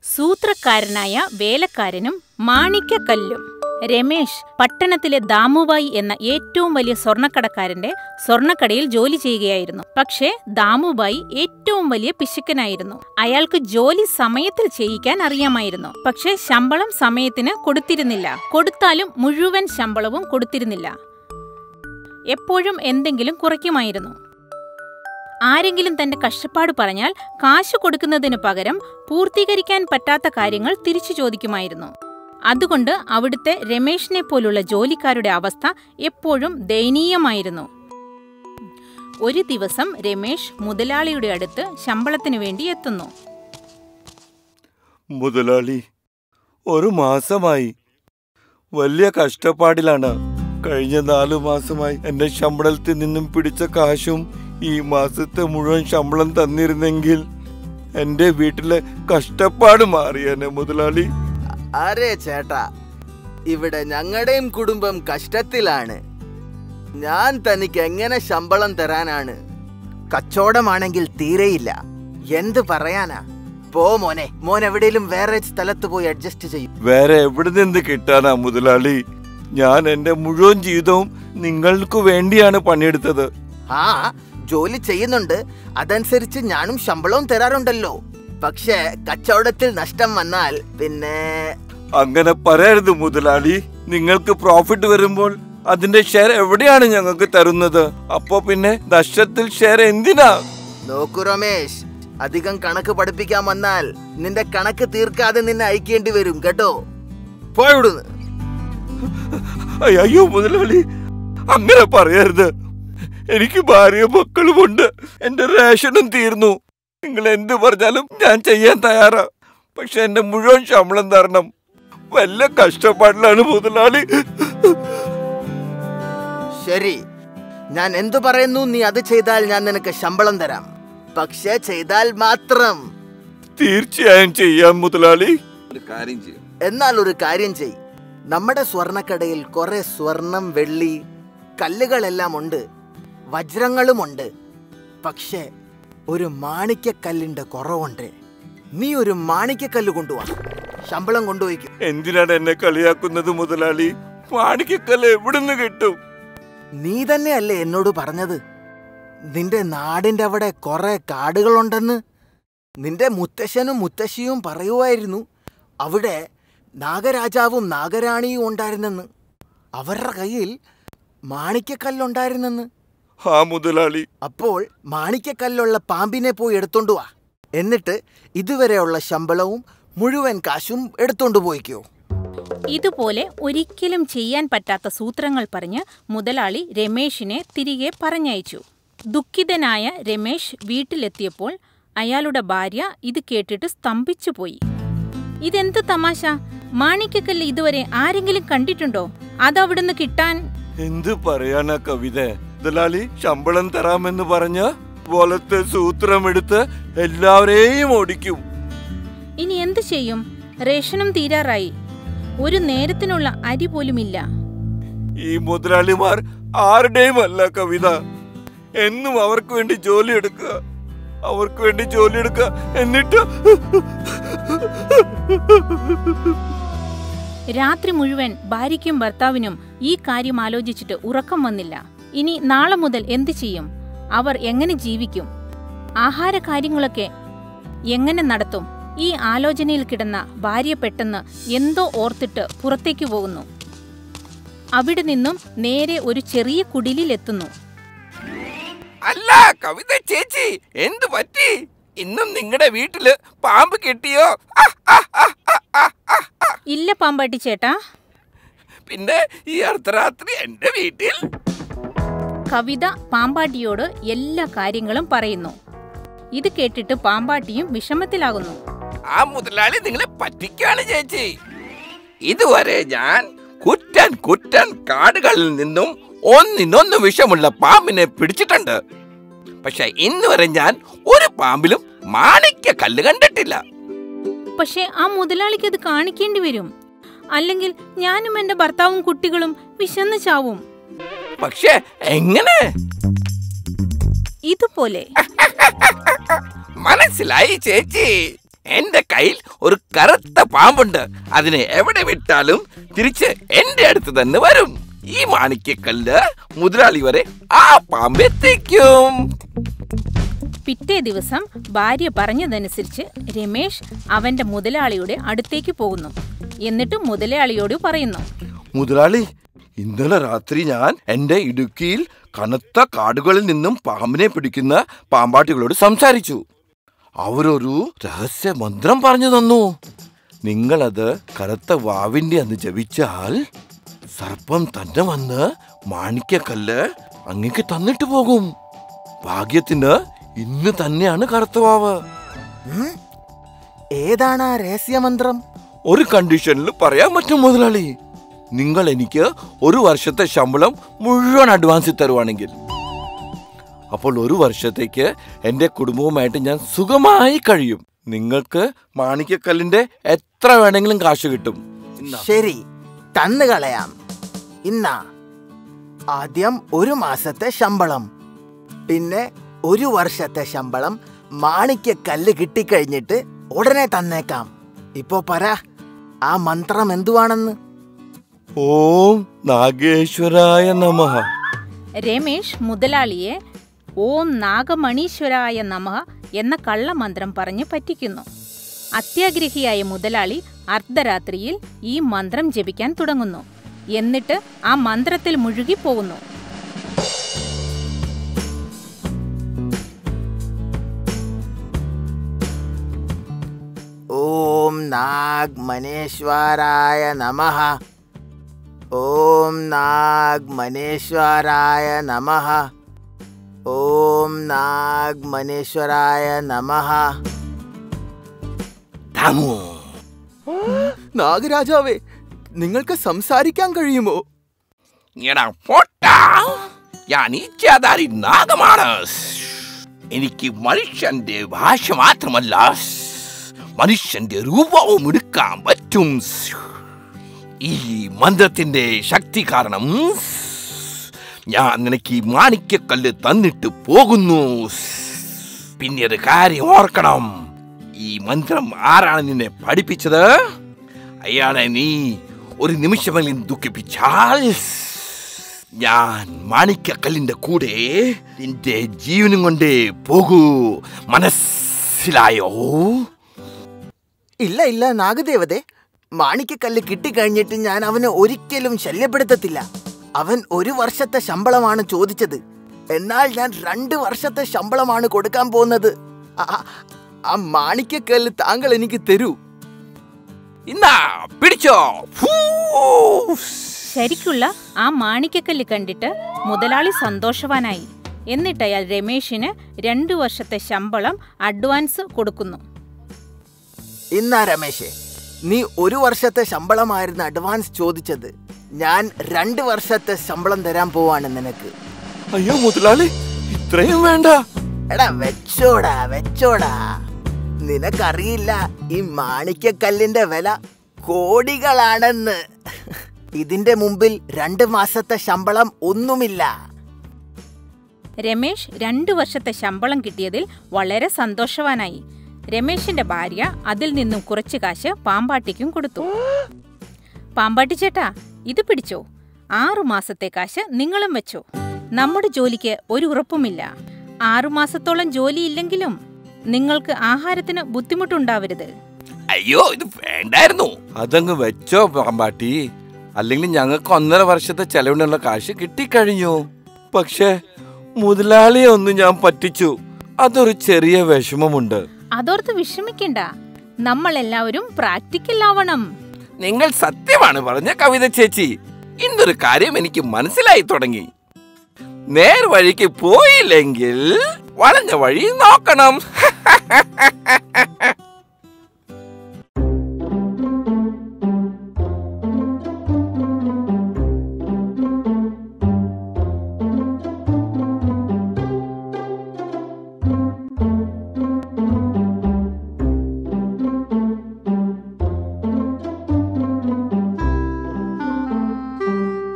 സൂത്രക്കാരനായ വേലക്കാരനും മാണിക്യക്കല്ലും രമേശ് പട്ടണത്തിലെ ദാമുബായി എന്ന ഏറ്റവും വലിയ സ്വർണ്ണക്കടക്കാരന്റെ സ്വർണ്ണക്കടയിൽ ജോലി ചെയ്യുകയായിരുന്നു പക്ഷേ ദാമുബായി ഏറ്റവും വലിയ പിശുക്കനായിരുന്നു അയാൾക്ക് ജോലി സമയത്തിൽ ചെയ്യിക്കാൻ അറിയാമായിരുന്നു പക്ഷേ ശമ്പളം സമയത്തിന് കൊടുത്തിരുന്നില്ല കൊടുത്താലും മുഴുവൻ ശമ്പളവും കൊടുത്തിരുന്നില്ല എപ്പോഴും എന്തെങ്കിലും കുറയ്ക്കുമായിരുന്നു ആരെങ്കിലും തന്റെ കഷ്ടപ്പാട് പറഞ്ഞാൽ കാശ് കൊടുക്കുന്നതിനു പകരം പൂർത്തീകരിക്കാൻ പറ്റാത്ത കാര്യങ്ങൾ തിരിച്ചു ചോദിക്കുമായിരുന്നു അതുകൊണ്ട് അവിടുത്തെ രമേഷിനെ പോലുള്ള ജോലിക്കാരുടെ അവസ്ഥ എപ്പോഴും ദയനീയമായിരുന്നു ഒരു ദിവസം രമേഷ് മുതലാളിയുടെ അടുത്ത് ശമ്പളത്തിനു വേണ്ടി എത്തുന്നു മുതലാളി ഒരു മാസമായി വലിയ കഷ്ടപ്പാടിലാണ് കഴിഞ്ഞ നാലു മാസമായി എന്റെ ശമ്പളത്തിൽ നിന്നും പിടിച്ച കാശും ഈ മാസത്തെ മുഴുവൻ ശമ്പളം തന്നിരുന്നെങ്കിൽ എന്റെ വീട്ടിലെ കഷ്ടപ്പാട് മാറിയേനെ മുതലാളി അരേ ചേട്ടാ ഇവിടെ ഞങ്ങളുടെയും കുടുംബം കഷ്ടത്തിലാണ് ഞാൻ തനിക്ക് എങ്ങനെ ശമ്പളം തരാനാണ് കച്ചവടമാണെങ്കിൽ തീരെയില്ല എന്ത് പറയാനാ പോ മോനെ മോൻ എവിടെയും വേറെ സ്ഥലത്ത് പോയി അഡ്ജസ്റ്റ് ചെയ്യും വേറെ എവിടെ നിന്ന് കിട്ടാനാ മുതലാളി ഞാൻ എന്റെ മുഴുവൻ ജീവിതവും നിങ്ങൾക്ക് വേണ്ടിയാണ് പണിയെടുത്തത് ആ ജോലി ചെയ്യുന്നുണ്ട് അതനുസരിച്ച് ഞാനും ശമ്പളവും തരാറുണ്ടല്ലോ പക്ഷേ കച്ചവടത്തിൽ നഷ്ടം വന്നാൽ പിന്നെ അങ്ങനെ പറയരുത് മുതലാളി നിങ്ങൾക്ക് പ്രോഫിറ്റ് വരുമ്പോൾ അതിന്റെ ഷെയർ എവിടെയാണ് ഞങ്ങൾക്ക് തരുന്നത് അപ്പോ പിന്നെ നഷ്ടത്തിൽ ഷെയർ എന്തിനാ നോക്കൂ രമേശ് അധികം കണക്ക് പഠിപ്പിക്കാൻ വന്നാൽ നിന്റെ കണക്ക് തീർക്കാതെ നിന്നെ അയക്കേണ്ടി വരും കേട്ടോ പോയിവിടുന്ന് അയ്യോ മുതലാളി അങ്ങനെ പറയരുത് എനിക്ക് ഭാര്യ മക്കളുമുണ്ട് എന്റെ റേഷനും തീർന്നു നിങ്ങൾ എന്ത് പറഞ്ഞാലും ഞാൻ ചെയ്യാൻ തയ്യാറാ പക്ഷെ എന്റെ മുഴുവൻ ശമ്പളം തരണം വല്ല കഷ്ടപ്പാടിലാണ് മുതലാളി ശരി ഞാൻ എന്തു പറയുന്നു നീ അത് ചെയ്താൽ ഞാൻ നിനക്ക് ശമ്പളം തരാം പക്ഷേ ചെയ്താൽ മാത്രം തീർച്ചയായും ചെയ്യാം മുതലാളി ഒരു കാര്യം ചെയ്യും എന്നാൽ ഒരു കാര്യം ചെയ് നമ്മുടെ സ്വർണക്കടയിൽ കുറെ സ്വർണം വെള്ളി കല്ലുകളെല്ലാം ഉണ്ട് വജ്രങ്ങളുമുണ്ട് പക്ഷേ ഒരു മാണിക്യക്കല്ലിന്റെ കുറവുണ്ട് നീ ഒരു മാണിക്യക്കല്ല് കൊണ്ടുവാ ശമ്പളം കൊണ്ടുപോയിക്കും എന്തിനാണ് എന്നെ കളിയാക്കുന്നത് മുതലാളി മാണിക്കക്കല്ല് എവിടുന്ന് കിട്ടും നീ തന്നെയല്ലേ എന്നോട് പറഞ്ഞത് നിന്റെ നാടിന്റെ അവിടെ കുറെ കാടുകളുണ്ടെന്ന് നിന്റെ മുത്തശ്ശനും മുത്തശ്ശിയും പറയുമായിരുന്നു അവിടെ നാഗരാജാവും നാഗരാണിയും ഉണ്ടായിരുന്നെന്ന് അവരുടെ കയ്യിൽ മാണിക്യക്കല്ലുണ്ടായിരുന്നെന്ന് ആ മുതലാളി അപ്പോൾ മാണിക്യക്കല്ലുള്ള പാമ്പിനെ പോയി എടുത്തോണ്ട് വാ എന്നിട്ട് ഇതുവരെയുള്ള ശമ്പളവും മുഴുവൻ കാശും എടുത്തോണ്ട് പോയിക്കോ ഇതുപോലെ ഒരിക്കലും ചെയ്യാൻ പറ്റാത്ത സൂത്രങ്ങൾ പറഞ്ഞ് മുതലാളി രമേഷിനെ തിരികെ പറഞ്ഞയച്ചു ദുഃഖിതനായ രമേശ് വീട്ടിലെത്തിയപ്പോൾ അയാളുടെ ഭാര്യ ഇത് കേട്ടിട്ട് സ്തംഭിച്ചുപോയി ഇതെന്ത് തമാശ മാണിക്കക്കല്ല് ഇതുവരെ ആരെങ്കിലും കണ്ടിട്ടുണ്ടോ അതവിടുന്ന് കിട്ടാൻ എന്ത് പറയാനാ കവിത മുതലാളി ശമ്പളം തരാമെന്ന് പറഞ്ഞ പോലത്തെ സൂത്രമെടുത്ത് എല്ലാവരെയും ഓടിക്കും ഇനി എന്ത് ചെയ്യും റേഷനും തീരാറായി ഒരു നേരത്തിനുള്ള അരി പോലുമില്ല ഈ മുതലാളിമാർ ആരുടെയും അല്ല കവിത എന്നും അവർക്ക് വേണ്ടി ജോലി എടുക്കുക അവർക്ക് വേണ്ടി ജോലി എടുക്കുക എന്നിട്ട് രാത്രി മുഴുവൻ ഭാര്യയ്ക്കും ഭർത്താവിനും ഈ കാര്യം ആലോചിച്ചിട്ട് ഉറക്കം വന്നില്ല ഇനി നാളെ മുതൽ എന്തു ചെയ്യും അവർ എങ്ങനെ ജീവിക്കും ആഹാര കാര്യങ്ങളൊക്കെ എങ്ങനെ നടത്തും ഈ ആലോചനയിൽ കിടന്ന ഭാര്യ പെട്ടെന്ന് എന്തോ ഓർത്തിട്ട് പുറത്തേക്ക് പോകുന്നു അവിടെ നിന്നും നേരെ ഒരു ചെറിയ കുടിലിലെത്തുന്നു അല്ല കവിത ചേച്ചി എന്തു പറ്റി ഇന്നും നിങ്ങളുടെ വീട്ടില് പാമ്പ് കെട്ടിയോ ആ, ആ, ആ, ആ, ആ, ആ, ആ. ഇല്ല പാമ്പാട്ടി ചേട്ടാ പിന്നെ ഈ അർദ്ധരാത്രി എന്റെ വീട്ടിൽ കവിത പാമ്പാട്ടിയോട് എല്ലാ കാര്യങ്ങളും പറയുന്നു ഇത് കേട്ടിട്ട് പാമ്പാട്ടിയും വിഷമത്തിലാകുന്നു ആ മുതലാളി നിങ്ങളെ പറ്റിക്കാണ് ചേച്ചി ഇതുവരെ ഞാൻ കുറ്റൻ കുറ്റൻ കാടുകളിൽ നിന്നും ഒന്നിനൊന്ന് വിഷമുള്ള പാമ്പിനെ പിടിച്ചിട്ടുണ്ട് പക്ഷെ ഇന്ന് വരെ ഞാൻ ഒരു പാമ്പിലും മാണിക്യ കല്ല് കണ്ടിട്ടില്ല പക്ഷേ ആ മുതലാളിക്ക് അത് കാണിക്കേണ്ടി വരും അല്ലെങ്കിൽ ഞാനും എന്റെ ഭർത്താവും കുട്ടികളും വിശന്ന് ചാവും പക്ഷെ എങ്ങനെ ഇതുപോലെ മനസ്സിലായി ചേച്ചി എന്റെ കയ്യിൽ ഒരു കറുത്ത പാമ്പുണ്ട് അതിനെ എവിടെ വിട്ടാലും തിരിച്ച് എന്റെ അടുത്ത് തന്നെ വരും ഈ മാണിക്യക്കല്ല് മുതലാളി വരെ ആ പാമ്പ് എത്തിക്കും പിറ്റേ ദിവസം ഭാര്യ പറഞ്ഞതനുസരിച്ച് രമേശ് അവന്റെ മുതലാളിയുടെ അടുത്തേക്ക് പോകുന്നു എന്നിട്ട് മുതലാളിയോട് പറയുന്നു മുതലാളി ഇന്നലെ രാത്രി ഞാൻ എന്റെ ഇടുക്കിയിൽ കനത്ത കാടുകളിൽ നിന്നും പാമ്പിനെ പിടിക്കുന്ന പാമ്പാട്ടികളോട് സംസാരിച്ചു അവരൊരു രഹസ്യ മന്ത്രം പറഞ്ഞു തന്നു നിങ്ങളത് കറുത്ത വാവിന്റെ അന്ന് ജപിച്ചാൽ സർപ്പം തന്നെ വന്ന് മാണിക്യക്കല്ല് അങ്ങക്ക് തന്നിട്ട് പോകും ഭാഗ്യത്തിന് ഇന്ന് തന്നെയാണ് കറുത്ത വാവ് ഉം? ഏതാണ് ആ രഹസ്യമന്ത്രം ഒരു കണ്ടീഷനിൽ പറയാൻ പറ്റും മുതലാളി നിങ്ങൾ എനിക്ക് ഒരു വർഷത്തെ ശമ്പളം മുഴുവൻ അഡ്വാൻസ് തരുവാണെങ്കിൽ അപ്പോൾ ഒരു വർഷത്തേക്ക് എൻ്റെ കുടുംബവുമായിട്ട് ഞാൻ സുഖമായി കഴിയും നിങ്ങൾക്ക് മാണിക്യക്കല്ലിന്റെ എത്ര വേണമെങ്കിലും കാശ് കിട്ടും ഇന്നാ. ശരി തന്നു കളയാം ഇന്നാ ആദ്യം ഒരു മാസത്തെ ശമ്പളം പിന്നെ ഒരു വർഷത്തെ ശമ്പളം മാണിക്യ കല്ല് കിട്ടിക്കഴിഞ്ഞിട്ട് ഉടനെ തന്നേക്കാം ഇപ്പോ പറ ആ മന്ത്രം എന്തുവാണെന്ന് ഓം നാഗേശ്വരായ നമഃ രമേശ് മുതലാളിയെ ഓം നാഗമണീശ്വരായ നമഃ എന്ന കള്ളമന്ത്രം പറഞ്ഞ് പറ്റിക്കുന്നു അത്യാഗ്രഹിയായ മുതലാളി അർദ്ധരാത്രിയിൽ ഈ മന്ത്രം ജപിക്കാൻ തുടങ്ങുന്നു എന്നിട്ട് ആ മന്ത്രത്തിൽ മുഴുകിപ്പോകുന്നു ഓം നാഗ് മനേശ്വരായ നമഃ ഓം നാഗ് മനേശ്വരായ നമഃ ഓം നാഗ് മനേശ്വരായ നമഃ ദമു. നാഗരാജാവേ നിങ്ങൾക്ക് സംസാരിക്കാൻ കഴിയുമോ എടാ പൊട്ടാ ഞാൻ ഈ ചേതാരി നാഗമാണ് എനിക്ക് മനുഷ്യന്റെ ഭാഷ മാത്രമല്ല മനുഷ്യന്റെ രൂപവും എടുക്കാൻ പറ്റും ഈ മന്ത്രത്തിന്റെ ശക്തി കാരണം ഞാൻ നിനക്ക് ഈ മാണിക്യക്കല്ല് തന്നിട്ട് പോകുന്നു പിന്നെ ഒരു കാര്യം ഓർക്കണം ഈ മന്ത്രം ആരാണ് നിന്നെ പഠിപ്പിച്ചത് അയാളെ നീ ഒരു നിമിഷമെങ്കിലും ദുഃഖിപ്പിച്ചാൽ ഞാൻ മാണിക്കക്കല്ലിന്റെ കൂടെ നിന്റെ ജീവനും കൊണ്ടേ പോകൂ മനസ്സിലായോ ഇല്ല ഇല്ല നാഗദേവതെ മാണിക്കക്കല്ല് കിട്ടിക്കഴിഞ്ഞിട്ട് ഞാൻ അവനെ ഒരിക്കലും ശല്യപ്പെടുത്തത്തില്ല അവൻ ഒരു വർഷത്തെ ശമ്പളമാണ് ചോദിച്ചത് എന്നാൽ ഞാൻ രണ്ട് വർഷത്തെ ശമ്പളമാണ് കൊടുക്കാൻ പോകുന്നത് ആ- ആ- ആ മാണിക്കക്കല്ല് താങ്കൾ എനിക്ക് തരൂ ഇന്നാ പിടിച്ചോ ഫൂ. ശരിക്കുള്ള ആ മാണിക്കക്കല്ല് കണ്ടിട്ട് മുതലാളി സന്തോഷവാനായി എന്നിട്ട് അയാൾ രമേശിന് രണ്ടു വർഷത്തെ ശമ്പളം അഡ്വാൻസ് കൊടുക്കുന്നു ഇന്നാ രമേശേ നീ ഒരു വർഷത്തെ ശമ്പളമായിരുന്നു അഡ്വാൻസ് ചോദിച്ചത് ഞാൻ രണ്ട് വർഷത്തെ ശമ്പളം തരാൻ പോവാണ് നിനക്ക് അയ്യോ മുതലാളി ഇത്രയും വേണ്ട എടാ വെച്ചോടാ വെച്ചോടാ നിനക്കറിയില്ല ഈ മാണിക്യക്കല്ലിന്റെ വില കോടികളാണെന്ന് ഇതിന്റെ മുമ്പിൽ രണ്ട് മാസത്തെ ശമ്പളം ഒന്നുമില്ല രമേശ് രണ്ടു വർഷത്തെ ശമ്പളം കിട്ടിയതിൽ വളരെ സന്തോഷവാനായി രമേശിന്റെ ഭാര്യ അതിൽ നിന്നും കുറച്ച് കാശ് പാമ്പാട്ടിക്കും കൊടുത്തു പാമ്പാട്ടി ചേട്ടാ ഇത് പിടിച്ചോ ആറു മാസത്തെ കാശ് നിങ്ങളും വെച്ചോ നമ്മുടെ ജോലിക്ക് ഒരു ഉറപ്പുമില്ല ആറുമാസത്തോളം ജോലിയില്ലെങ്കിലും നിങ്ങൾക്ക് ആഹാരത്തിന് ബുദ്ധിമുട്ടുണ്ടാവരുത് അയ്യോ ഇത് വേണ്ടായിരുന്നു അതങ്ങ് വെച്ചോ പാമ്പാട്ടി അല്ലെങ്കിൽ ഞങ്ങൾക്ക് ഒന്നര വർഷത്തെ ചെലവിനുള്ള കാശ് കിട്ടിക്കഴിഞ്ഞു പക്ഷേ മുതലാളിയെ ഒന്ന് ഞാൻ പറ്റിച്ചു അതൊരു ചെറിയ വിഷമമുണ്ട് അതോർത്ത് വിഷമിക്കണ്ട നമ്മൾ എല്ലാവരും പ്രാക്ടിക്കൽ ആവണം നിങ്ങൾ സത്യമാണ് പറഞ്ഞ കവിത ചേച്ചി ഇന്നൊരു കാര്യം എനിക്ക് മനസ്സിലായി തുടങ്ങി നേർ വഴിക്ക് പോയില്ലെങ്കിൽ വളഞ്ഞ വഴി നോക്കണം